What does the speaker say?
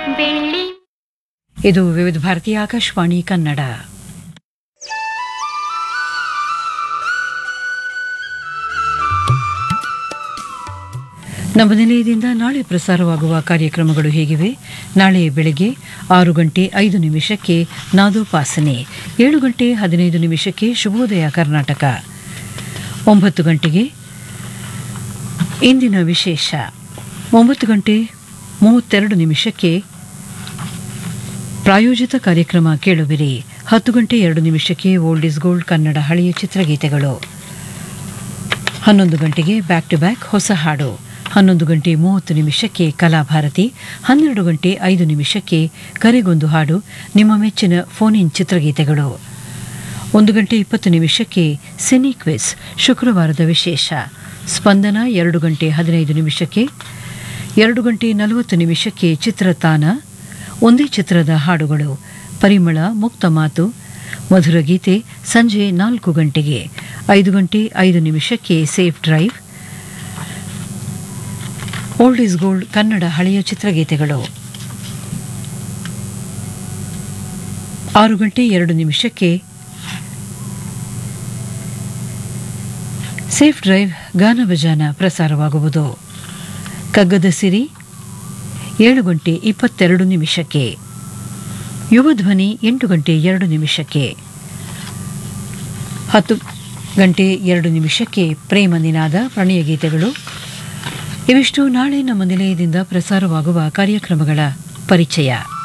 ಬೆಳ್ಳಿ ಇದು ವಿವಿಧ ಭಾರತಿ ಆಕಾಶವಾಣಿ ಕನ್ನಡ ನಮ್ಮ ನಿಲಯದಿಂದ ನಾಳೆ ಪ್ರಸಾರವಾಗುವ ಕಾರ್ಯಕ್ರಮಗಳು ಹೇಗಿವೆ ನಾಳೆ ಬೆಳಗ್ಗೆ ಆರು ಗಂಟೆ ಐದು ನಿಮಿಷಕ್ಕೆ ನಾದೋಪಾಸನೆ ಏಳು ಗಂಟೆ ಹದಿನೈದು ನಿಮಿಷಕ್ಕೆ ಶುಭೋದಯ ಕರ್ನಾಟಕ ಒಂಬತ್ತು ಗಂಟೆಗೆ ಇಂದಿನ ವಿಶೇಷ ಒಂಬತ್ತು ಗಂಟೆ ಮೂವತ್ತೆರಡು ನಿಮಿಷಕ್ಕೆ ಪ್ರಾಯೋಜಿತ ಕಾರ್ಯಕ್ರಮ ಕೇಳುವಿರಿ ಹತ್ತು ಗಂಟೆ ಎರಡು ನಿಮಿಷಕ್ಕೆ ಓಲ್ಡ್ ಇಸ್ ಗೋಲ್ಡ್ ಕನ್ನಡ ಹಳೆಯ ಚಿತ್ರಗೀತೆಗಳು ಹನ್ನೊಂದು ಗಂಟೆಗೆ ಬ್ಯಾಕ್ ಟು ಬ್ಯಾಕ್ ಹೊಸ ಹಾಡು ಹನ್ನೊಂದು ಗಂಟೆ ಮೂವತ್ತು ನಿಮಿಷಕ್ಕೆ ಕಲಾಭಾರತಿ ಹನ್ನೆರಡು ಗಂಟೆ ಐದು ನಿಮಿಷಕ್ಕೆ ಕರೆಗೊಂದು ಹಾಡು ನಿಮ್ಮ ಮೆಚ್ಚಿನ ಫೋನ್ ಇನ್ ಚಿತ್ರಗೀತೆಗಳು ಒಂದು ಗಂಟೆ ಇಪ್ಪತ್ತು ನಿಮಿಷಕ್ಕೆ ಸಿನಿ ಕ್ವಿಸ್ ಶುಕ್ರವಾರದ ವಿಶೇಷ ಸ್ಪಂದನ ಎರಡು ಗಂಟೆ ಹದಿನೈದು ನಿಮಿಷಕ್ಕೆ ಎರಡು ಗಂಟೆ ನಲವತ್ತು ನಿಮಿಷಕ್ಕೆ ಚಿತ್ರತಾನ ಒಂದೇ ಚಿತ್ರದ ಹಾಡುಗಳು ಪರಿಮಳ ಮುಕ್ತ ಮಾತು ಮಧುರ ಗೀತೆ ಸಂಜೆ ನಾಲ್ಕು ಗಂಟೆಗೆ ಐದು ಗಂಟೆ ಐದು ನಿಮಿಷಕ್ಕೆ safe drive old is gold Kannada ಹಳೆಯ ಚಿತ್ರಗೀತೆಗಳು ಆರು ಗಂಟೆ ಎರಡು ನಿಮಿಷಕ್ಕೆ ಸೇಫ್ ಡ್ರೈವ್ ಗಾನ ಭಜಾನ ಪ್ರಸಾರವಾಗುವುದು ಕಗ್ಗದ ಸಿರಿ ಏಳು ಗಂಟೆ ಇಪ್ಪತ್ತೆರಡು ನಿಮಿಷಕ್ಕೆ ಯುವ ಧ್ವನಿ ಎಂಟು ಗಂಟೆ ಎರಡು ನಿಮಿಷಕ್ಕೆ ಹತ್ತು ಗಂಟೆ ಎರಡು ನಿಮಿಷಕ್ಕೆ ಪ್ರೇಮ ನಿನಾದ ಪ್ರಣಯ ಗೀತೆಗಳು ಇವಿಷ್ಟು ನಾಳೆ ನಮ್ಮ ನಿಲಯದಿಂದ ಪ್ರಸಾರವಾಗುವ ಕಾರ್ಯಕ್ರಮಗಳ ಪರಿಚಯ